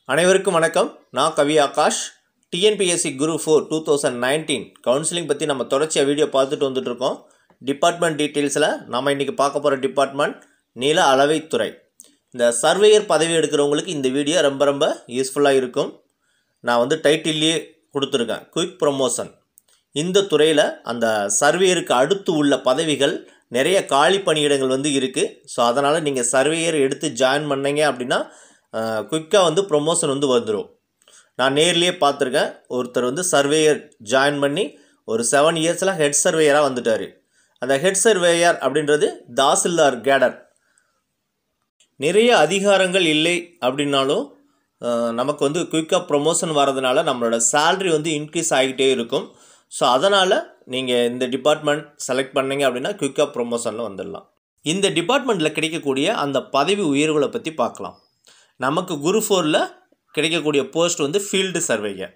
அனைவருக்கும் வணக்கம் நான் Kavi Akash TNPSC group four two thousand nineteen counselling பற்றி நம்ம தொடர்ச்சியாக வீடியோ பார்த்துட்டு வந்துட்டு இருக்கோம் டிபார்ட்மெண்ட் டீட்டெயில்ஸில் நம்ம இன்றைக்கி பார்க்க போகிற டிபார்ட்மெண்ட் நில அளவைத்துறை இந்த சர்வேயர் பதவி எடுக்கிறவங்களுக்கு இந்த வீடியோ ரொம்ப ரொம்ப யூஸ்ஃபுல்லாக இருக்கும் நான் வந்து டைட்டில்லையே கொடுத்துருக்கேன் குயிக் ப்ரொமோஷன் இந்த துறையில் அந்த சர்வேயருக்கு அடுத்து உள்ள பதவிகள் நிறைய காலி பணியிடங்கள் வந்து இருக்குது ஸோ அதனால் நீங்கள் சர்வேயர் எடுத்து ஜாயின் பண்ணீங்க அப்படின்னா குயிக்காக வந்து ப்ரொமோஷன் வந்து வந்துடும் நான் நேர்லேயே பார்த்துருக்கேன் ஒருத்தர் வந்து சர்வேயர் ஜாயின் பண்ணி ஒரு செவன் இயர்ஸில் ஹெட் சர்வேயராக வந்துட்டார் அந்த ஹெட் சர்வேயர் அப்படின்றது தாசில்தார் கேடர் நிறைய அதிகாரங்கள் இல்லை அப்படின்னாலும் அஹ், நமக்கு வந்து குயிக்காக ப்ரொமோஷன் வரதுனால நம்மளோட salary வந்து இன்க்ரீஸ் ஆகிட்டே இருக்கும் ஸோ அதனால் நீங்கள் இந்த டிபார்ட்மெண்ட் செலக்ட் பண்ணீங்க அப்படின்னா குயிக்காக ப்ரொமோஷனில் வந்துடலாம் இந்த டிபார்ட்மெண்ட்டில் கிடைக்கக்கூடிய அந்த பதவி உயர்வுகளை பற்றி பார்க்கலாம் நமக்கு குரு ஃபோரில் கிடைக்கக்கூடிய போஸ்ட் வந்து field surveyor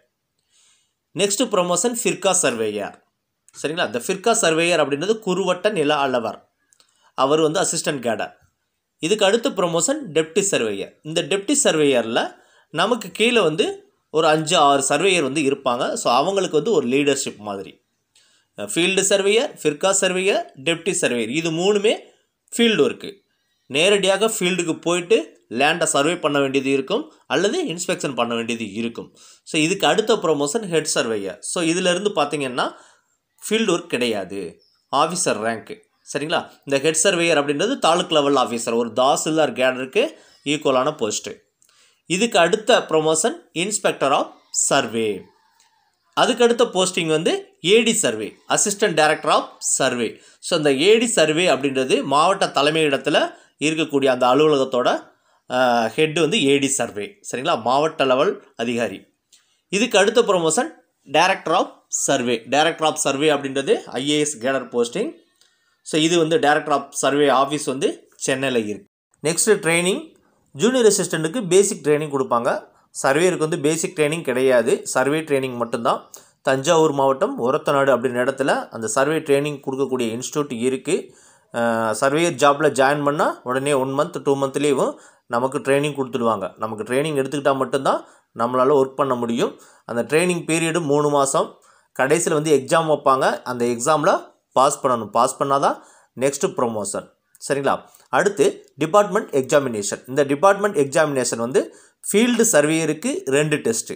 next promotion firka surveyor சரிங்களா இந்த ஃபிர்கா சர்வேயர் அப்படின்றது குறுவட்ட நில அளவர் அவர் வந்து அசிஸ்டன்ட் கேடர் இதுக்கு அடுத்த ப்ரொமோஷன் டெப்டி சர்வேயர் இந்த டெப்டி சர்வேயரில் நமக்கு கீழே வந்து ஒரு அஞ்சு ஆறு சர்வேயர் வந்து இருப்பாங்க ஸோ அவங்களுக்கு வந்து ஒரு லீடர்ஷிப் மாதிரி field surveyor firka surveyor deputy surveyor இது மூணுமே ஃபீல்டு ஒர்க்கு நேரடியாக ஃபீல்டுக்கு போயிட்டு லேண்டை சர்வே பண்ண வேண்டியது இருக்கும் அல்லது இன்ஸ்பெக்ஷன் பண்ண வேண்டியது இருக்கும் ஸோ இதுக்கு அடுத்த ப்ரொமோஷன் ஹெட் சர்வேயர் ஸோ இதிலேருந்து பார்த்தீங்கன்னா ஃபீல்டு ஒர்க் கிடையாது ஆஃபீஸர் ரேங்க்கு சரிங்களா இந்த ஹெட் சர்வேயர் அப்படின்றது தாலுக் லெவல் ஆஃபீஸர் ஒரு தாசில்தார் கேடருக்கு ஈக்குவலான போஸ்ட்டு இதுக்கு அடுத்த ப்ரொமோஷன் இன்ஸ்பெக்டர் ஆஃப் சர்வே அதுக்கு அடுத்த போஸ்டிங் வந்து AD survey assistant director of survey so இந்த ஏடி சர்வே அப்படின்றது மாவட்ட தலைமையிடத்தில் இருக்கக்கூடிய அந்த அலுவலகத்தோட ஹெட் வந்து ஏடி சர்வே சரிங்களா மாவட்ட லெவல் அதிகாரி இதுக்கு அடுத்த promotion director of survey director of survey அப்படின்றது ஐஏஎஸ் கேடர் போஸ்டிங் ஸோ இது வந்து டைரக்டர் ஆஃப் சர்வே ஆஃபீஸ் வந்து சென்னையில் இருக்குது நெக்ஸ்ட்டு ட்ரைனிங் ஜூனியர் அசிஸ்டண்ட்டுக்கு பேசிக் ட்ரைனிங் கொடுப்பாங்க சர்வேயருக்கு வந்து பேசிக் ட்ரைனிங் கிடையாது சர்வே ட்ரைனிங் மட்டும்தான் தஞ்சாவூர் மாவட்டம் ஒரத்தநாடு அப்படின்ற இடத்துல அந்த சர்வே ட்ரைனிங் கொடுக்கக்கூடிய இன்ஸ்டியூட் இருக்குது சர்வேயர் ஜாப்பில் ஜாயின் பண்ணால் உடனே ஒன் மந்த் டூ மந்த்லேயும் நமக்கு ட்ரைனிங் கொடுத்துடுவாங்க நமக்கு ட்ரைனிங் எடுத்துக்கிட்டால் மட்டும்தான் நம்மளால் ஒர்க் பண்ண முடியும் அந்த ட்ரைனிங் பீரியடு மூணு மாதம் கடைசியில் வந்து எக்ஸாம் வைப்பாங்க அந்த எக்ஸாமில் பாஸ் பண்ணணும் பாஸ் பண்ணால் தான் நெக்ஸ்ட்டு ப்ரொமோஷன் சரிங்களா அடுத்து டிபார்ட்மெண்ட் எக்ஸாமினேஷன் இந்த டிபார்ட்மெண்ட் எக்ஸாமினேஷன் வந்து ஃபீல்டு சர்வேயருக்கு ரெண்டு டெஸ்ட்டு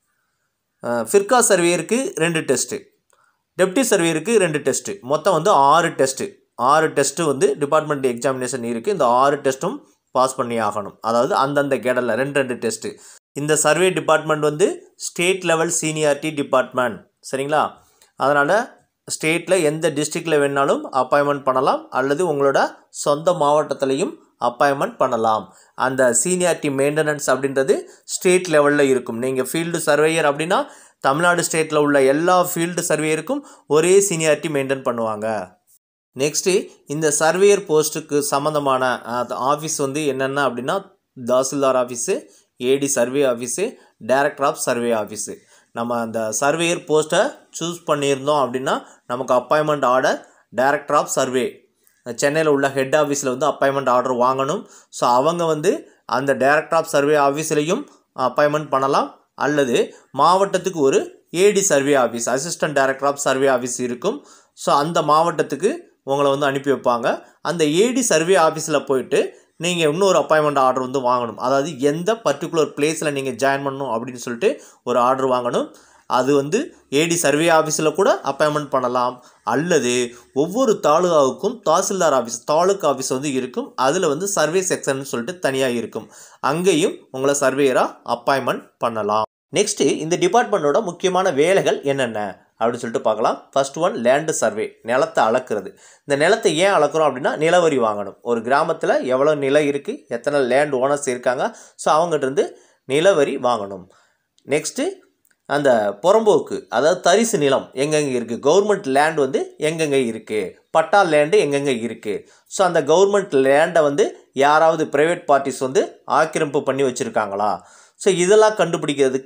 ஃபிர்கா சர்வேயருக்கு ரெண்டு டெஸ்ட்டு டெப்டி சர்வேயருக்கு ரெண்டு டெஸ்ட்டு மொத்தம் வந்து ஆறு டெஸ்ட்டு ஆறு டெஸ்ட்டு வந்து டிபார்ட்மெண்ட் எக்ஸாமினேஷன் இருக்குது இந்த ஆறு டெஸ்ட்டும் பாஸ் பண்ணி ஆகணும் அதாவது அந்தந்த கேடலில் ரெண்டு ரெண்டு டெஸ்ட்டு இந்த சர்வே டிபார்ட்மெண்ட் வந்து ஸ்டேட் லெவல் சீனியாரிட்டி டிபார்ட்மெண்ட் சரிங்களா அதனால் ஸ்டேட்டில் எந்த டிஸ்ட்ரிக்டில் வேணாலும் அப்பாயின்மெண்ட் பண்ணலாம் அல்லது உங்களோட சொந்த மாவட்டத்திலையும் அப்பாயின்மெண்ட் பண்ணலாம் அந்த சீனியாரிட்டி மெயின்டெனன்ஸ் அப்படின்றது ஸ்டேட் லெவலில் இருக்கும் நீங்கள் ஃபீல்டு சர்வேயர் அப்படின்னா தமிழ்நாடு ஸ்டேட்டில் உள்ள எல்லா ஃபீல்டு சர்வேயருக்கும் ஒரே சீனியாரிட்டி மெயின்டைன் பண்ணுவாங்க நெக்ஸ்ட்டு இந்த சர்வேயர் போஸ்ட்டுக்கு சம்மந்தமான ஆஃபீஸ் வந்து என்னென்ன அப்படின்னா tahsildar office AD survey office director of survey office நம்ம அந்த சர்வேயர் போஸ்ட்டை சூஸ் பண்ணியிருந்தோம் அப்படின்னா நமக்கு appointment order director of survey சென்னையில் உள்ள ஹெட் ஆஃபீஸில் வந்து அப்பாயின்மெண்ட் ஆர்டர் வாங்கணும் ஸோ அவங்க வந்து அந்த டைரக்டர் ஆஃப் சர்வே ஆஃபீஸ்லேயும் அப்பாயின்மெண்ட் பண்ணலாம் அல்லது மாவட்டத்துக்கு ஒரு AD survey office assistant director of survey office இருக்கும் ஸோ அந்த மாவட்டத்துக்கு உங்களை வந்து அனுப்பி வைப்பாங்க அந்த ஏடி சர்வே ஆஃபீஸில் போயிட்டு நீங்கள் இன்னொரு அப்பாயின்மெண்ட் ஆர்டர் வந்து வாங்கணும் அதாவது எந்த பர்டிகுலர் பிளேஸில் நீங்கள் ஜாயின் பண்ணணும் அப்படின்னு சொல்லிட்டு ஒரு ஆர்டர் வாங்கணும் அது வந்து ஏடி சர்வே ஆஃபீஸில் கூட அப்பாயின்மெண்ட் பண்ணலாம் அல்லது ஒவ்வொரு தாலுகாவுக்கும் தாசில்தார் ஆஃபீஸ் தாலுக் ஆஃபீஸ் வந்து இருக்கும் அதில் வந்து சர்வே செக்ஷன் சொல்லிட்டு தனியாக இருக்கும் அங்கேயும் உங்களை சர்வேயராக அப்பாயின்மெண்ட் பண்ணலாம் நெக்ஸ்ட்டு இந்த டிபார்ட்மெண்ட்டோட முக்கியமான வேலைகள் என்னென்ன அப்படின்னு சொல்லிட்டு பார்க்கலாம் ஃபர்ஸ்ட் ஒன் லேண்டு சர்வே நிலத்தை அளக்கிறது இந்த நிலத்தை ஏன் அளக்குறோம் அப்படின்னா நிலவரி வாங்கணும் ஒரு கிராமத்தில் எவ்வளோ நிலம் இருக்குது எத்தனை லேண்ட் ஓனர்ஸ் இருக்காங்க ஸோ அவங்ககிட்ட இருந்து நிலவரி வாங்கணும் நெக்ஸ்ட்டு அந்த புறம்போக்கு அதாவது தரிசு நிலம் எங்கெங்கே இருக்குது கவர்மெண்ட் லேண்ட் வந்து எங்கெங்கே இருக்குது பட்டா லேண்டு எங்கெங்கே இருக்குது ஸோ அந்த கவர்மெண்ட் லேண்டை வந்து யாராவது ப்ரைவேட் பார்ட்டிஸ் வந்து ஆக்கிரமிப்பு பண்ணி வச்சுருக்காங்களா ஸோ இதெல்லாம் கண்டுபிடிக்கிறதுக்கு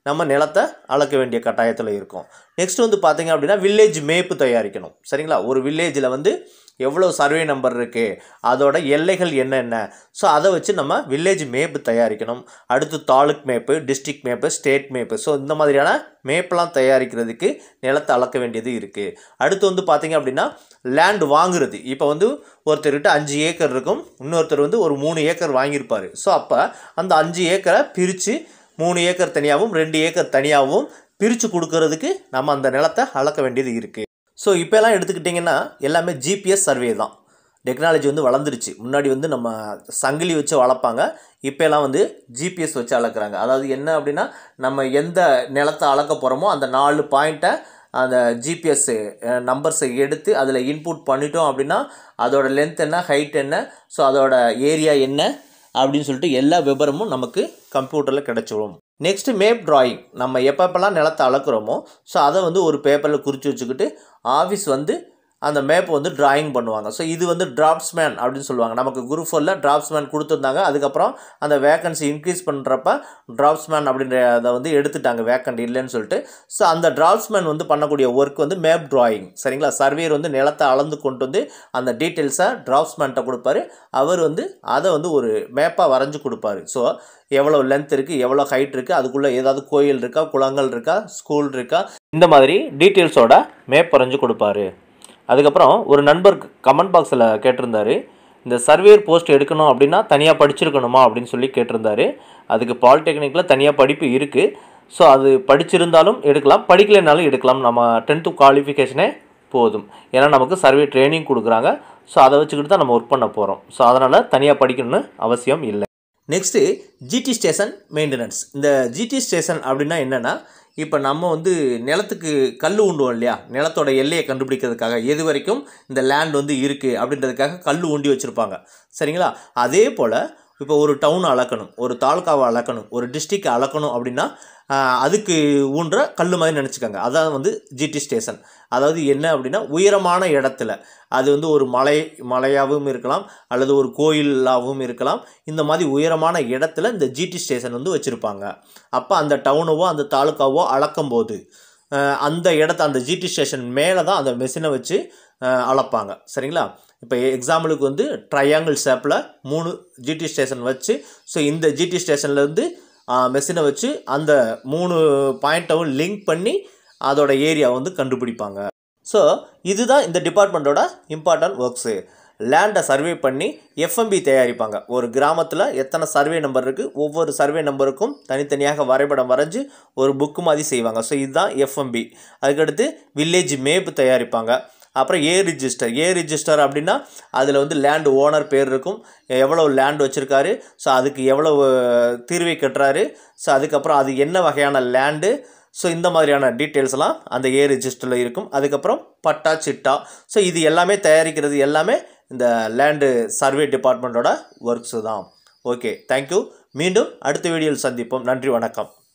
நம்ம நிலத்தை அளக்க வேண்டிய கட்டாயத்தில் இருக்கும் நெக்ஸ்ட் வந்து பார்த்தீங்க அப்படின்னா வில்லேஜ் மேப்பு தயாரிக்கணும் சரிங்களா ஒரு வில்லேஜில் வந்து எவ்வளோ சர்வே நம்பர் இருக்குது அதோட எல்லைகள் என்னென்ன ஸோ அதை வச்சு நம்ம வில்லேஜ் மேப்பு தயாரிக்கணும் அடுத்து taluk map district map state map so இந்த மாதிரியான மேப்லாம் தயாரிக்கிறதுக்கு நிலத்தை அளக்க வேண்டியது இருக்குது அடுத்து வந்து பார்த்திங்க அப்படின்னா லேண்ட் வாங்குறது இப்போ வந்து ஒருத்தர்கிட்ட அஞ்சு ஏக்கர் இருக்கும் இன்னொருத்தர் வந்து ஒரு மூணு ஏக்கர் வாங்கியிருப்பார் ஸோ அப்போ அந்த அஞ்சு ஏக்கரை பிரித்து மூணு ஏக்கர் தனியாகவும் ரெண்டு ஏக்கர் தனியாகவும் பிரித்து கொடுக்கறதுக்கு நம்ம அந்த நிலத்தை அளக்க வேண்டியது இருக்குது ஸோ இப்போலாம் எடுத்துக்கிட்டிங்கன்னா எல்லாமே ஜிபிஎஸ் சர்வே தான் டெக்னாலஜி வந்து வளர்ந்துருச்சு முன்னாடி வந்து நம்ம சங்கிலி வச்சு வளர்ப்பாங்க இப்போலாம் வந்து ஜிபிஎஸ் வச்சு அளக்குறாங்க அதாவது என்ன அப்படின்னா நம்ம எந்த நிலத்தை அளக்க போகிறோமோ அந்த நாலு பாயிண்ட்டை அந்த ஜிபிஎஸ் நம்பர்ஸை எடுத்து அதில் இன்புட் பண்ணிட்டோம் அப்படின்னா அதோட லென்த் என்ன ஹைட் என்ன ஸோ அதோட ஏரியா என்ன அப்படின்னு சொல்லிட்டு எல்லா விவரமும் நமக்கு கம்ப்யூட்டரில் கிடச்சிரும் நெக்ஸ்ட்டு மேப் டிராயிங் நம்ம எப்பப்பெல்லாம் நிலத்தை அளக்குறோமோ ஸோ அதை வந்து ஒரு பேப்பரில் குறித்து வச்சுக்கிட்டு ஆஃபீஸ் வந்து அந்த மேப் வந்து டிராயிங் பண்ணுவாங்க ஸோ இது வந்து டிராப்ஸ்மேன் அப்படின்னு சொல்லுவாங்க நமக்கு குரூப் ஃபோரில் டிராப்ஸ்மேன் கொடுத்துருந்தாங்க அதுக்கப்புறம் அந்த வேக்கன்சி இன்க்ரீஸ் பண்ணுறப்ப டிராப்ஸ்மேன் அப்படின்ற அதை வந்து எடுத்துட்டாங்க வேக்கண்ட் இல்லைன்னு சொல்லிட்டு ஸோ அந்த டிராப்ஸ்மேன் வந்து பண்ணக்கூடிய ஒர்க் வந்து மேப் டிராயிங் சரிங்களா சர்வேயர் வந்து நிலத்தை அளந்து கொண்டு வந்து அந்த டீட்டெயில்ஸை டிராப்ஸ்மேன்ட்ட கொடுப்பாரு அவர் வந்து அதை வந்து ஒரு மேப்பாக வரைஞ்சி கொடுப்பாரு ஸோ எவ்வளோ லென்த் இருக்குது எவ்வளோ ஹைட் இருக்குது அதுக்குள்ளே ஏதாவது கோயில் இருக்கா குளங்கள் இருக்கா ஸ்கூல் இருக்கா இந்த மாதிரி டீட்டெயில்ஸோட மேப் வரைஞ்சி கொடுப்பாரு அதுக்கப்புறம் ஒரு நண்பர் கமெண்ட் பாக்ஸில் கேட்டிருந்தாரு இந்த சர்வேயர் போஸ்ட் எடுக்கணும் அப்படின்னா தனியாக படிச்சிருக்கணுமா அப்படின்னு சொல்லி கேட்டிருந்தாரு அதுக்கு பாலிடெக்னிக்கில் தனியாக படிப்பு இருக்குது ஸோ அது படிச்சிருந்தாலும் எடுக்கலாம் படிக்கலைனாலும் எடுக்கலாம் நம்ம டென்த்து குவாலிஃபிகேஷனே போதும் ஏன்னா நமக்கு சர்வே ட்ரைனிங் கொடுக்குறாங்க ஸோ அதை வச்சுக்கிட்டு தான் நம்ம ஒர்க் பண்ண போகிறோம் ஸோ அதனால் தனியாக படிக்கணும்னு அவசியம் இல்லை நெக்ஸ்ட்டு ஜிடி ஸ்டேஷன் மெயின்டெனன்ஸ் இந்த ஜிடி ஸ்டேஷன் அப்படின்னா என்னென்னா இப்போ நம்ம வந்து நிலத்துக்கு கல் உண்டுவோம் இல்லையா நிலத்தோட எல்லையை கண்டுபிடிக்கிறதுக்காக எது வரைக்கும் இந்த லேண்ட் வந்து இருக்குது அப்படின்றதுக்காக கல் ஊண்டி வச்சுருப்பாங்க சரிங்களா அதே போல் இப்போ ஒரு டவுன் அளக்கணும் ஒரு தாலுக்காவை அளக்கணும் ஒரு டிஸ்ட்ரிக்ட் அளக்கணும் அப்படின்னா ஆஹ், அதுக்கு ஊன்ற கல் மாதிரி நினச்சிக்கோங்க அதான் வந்து ஜிடி ஸ்டேஷன் அதாவது என்ன அப்படின்னா உயரமான இடத்துல அது வந்து ஒரு மலை மலையாகவும் இருக்கலாம் அல்லது ஒரு கோயிலாகவும் இருக்கலாம் இந்த மாதிரி உயரமான இடத்துல இந்த ஜிடி ஸ்டேஷன் வந்து வச்சுருப்பாங்க அப்போ அந்த டவுனவோ அந்த தாலுக்காவோ அளக்கும் போது அஹ், அந்த இடத்த அந்த ஜிடி ஸ்டேஷன் மேலே தான் அந்த மெஷினை வச்சு அஹ், அளப்பாங்க சரிங்களா இப்போ எக்ஸாம்பிளுக்கு வந்து ட்ரையாங்கிள் ஷேப்பில் மூணு ஜிடி ஸ்டேஷன் வச்சு ஸோ இந்த ஜிடி ஸ்டேஷன்லேருந்து மெஷினை வச்சு அந்த மூணு பாயிண்ட்டவும் லிங்க் பண்ணி அதோட ஏரியா வந்து கண்டுபிடிப்பாங்க ஸோ இதுதான் இந்த டிபார்ட்மெண்ட்டோட இம்பார்ட்டன்ட் ஒர்க்ஸு லேண்டை சர்வே பண்ணி எஃப்எம்பி தயாரிப்பாங்க ஒரு கிராமத்தில் எத்தனை சர்வே நம்பர் இருக்குது ஒவ்வொரு சர்வே நம்பருக்கும் தனித்தனியாக வரைபடம் வரைஞ்சி ஒரு புக்கு மாதிரி செய்வாங்க ஸோ இதுதான் எஃப்எம்பி அதுக்கடுத்து வில்லேஜ் மேப் தயாரிப்பாங்க அப்புறம் ஏ ரிஜிஸ்டர் ஏ ரிஜிஸ்டர் அப்படின்னா அதில் வந்து லேண்ட் ஓனர் பேர் இருக்கும் எவ்வளோ லேண்ட் வச்சுருக்காரு ஸோ அதுக்கு எவ்வளோ தீர்வை கட்டுறாரு ஸோ அதுக்கப்புறம் அது என்ன வகையான லேண்டு ஸோ இந்த மாதிரியான டீட்டெயில்ஸ்லாம் அந்த ஏ ரிஜிஸ்டரில் இருக்கும் அதுக்கப்புறம் பட்டா சிட்டா ஸோ இது எல்லாமே தயாரிக்கிறது எல்லாமே இந்த லேண்டு சர்வே டிபார்ட்மெண்ட்டோட ஒர்க்ஸு தான் ஓகே தேங்க்யூ மீண்டும் அடுத்த வீடியோவில் சந்திப்போம் நன்றி வணக்கம்